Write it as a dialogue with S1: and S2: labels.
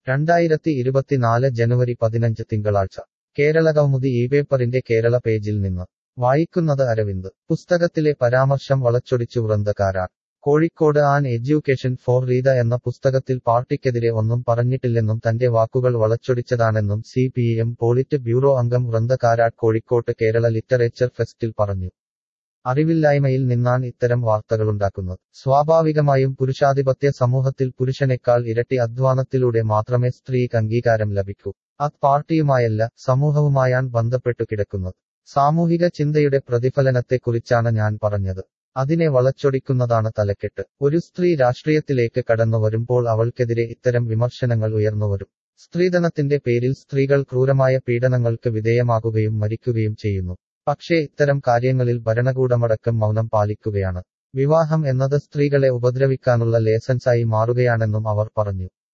S1: രണ്ടായിരത്തി ഇരുപത്തിനാല് ജനുവരി പതിനഞ്ച് തിങ്കളാഴ്ച കേരളകൗമുദി ഈ പേപ്പറിന്റെ കേരള പേജിൽ നിന്ന് വായിക്കുന്നത് അരവിന്ദ് പുസ്തകത്തിലെ പരാമർശം വളച്ചൊടിച്ചു വൃന്ദകാരാർ Kozhikode an education for Rita എന്ന പുസ്തകത്തിൽ പാർട്ടിക്കെതിരെ ഒന്നും പറഞ്ഞിട്ടില്ലെന്നും തന്റെ വാക്കുകൾ വളച്ചൊടിച്ചതാണെന്നും C P M polit bureau അംഗം വൃന്ദ കാരാട്ട് കോഴിക്കോട്ട് കേരള ലിറ്ററേച്ചർ ഫെസ്റ്റിൽ പറഞ്ഞു അറിവില്ലായ്മയിൽ നിന്നാണ് ഇത്തരം വാർത്തകളുണ്ടാക്കുന്നത് സ്വാഭാവികമായും പുരുഷാധിപത്യ സമൂഹത്തിൽ പുരുഷനേക്കാൾ ഇരട്ടി അധ്വാനത്തിലൂടെ മാത്രമേ സ്ത്രീക്ക് അംഗീകാരം ലഭിക്കൂ അത് പാർട്ടിയുമായല്ല സമൂഹവുമായാണ് ബന്ധപ്പെട്ടു കിടക്കുന്നത് സാമൂഹിക ചിന്തയുടെ പ്രതിഫലനത്തെക്കുറിച്ചാണ് ഞാൻ പറഞ്ഞത് അതിനെ വളച്ചൊടിക്കുന്നതാണ് തലക്കെട്ട് ഒരു സ്ത്രീ രാഷ്ട്രീയത്തിലേക്ക് കടന്നു വരുമ്പോൾ അവൾക്കെതിരെ ഇത്തരം വിമർശനങ്ങൾ ഉയർന്നുവരും സ്ത്രീധനത്തിന്റെ പേരിൽ സ്ത്രീകൾ ക്രൂരമായ പീഡനങ്ങൾക്ക് വിധേയമാകുകയും മരിക്കുകയും ചെയ്യുന്നു പക്ഷേ ഇത്തരം കാര്യങ്ങളിൽ ഭരണകൂടമടക്കം മൗനം പാലിക്കുകയാണ് വിവാഹം എന്നത് സ്ത്രീകളെ ഉപദ്രവിക്കാനുള്ള ലേസൻസായി മാറുകയാണെന്നും അവർ പറഞ്ഞു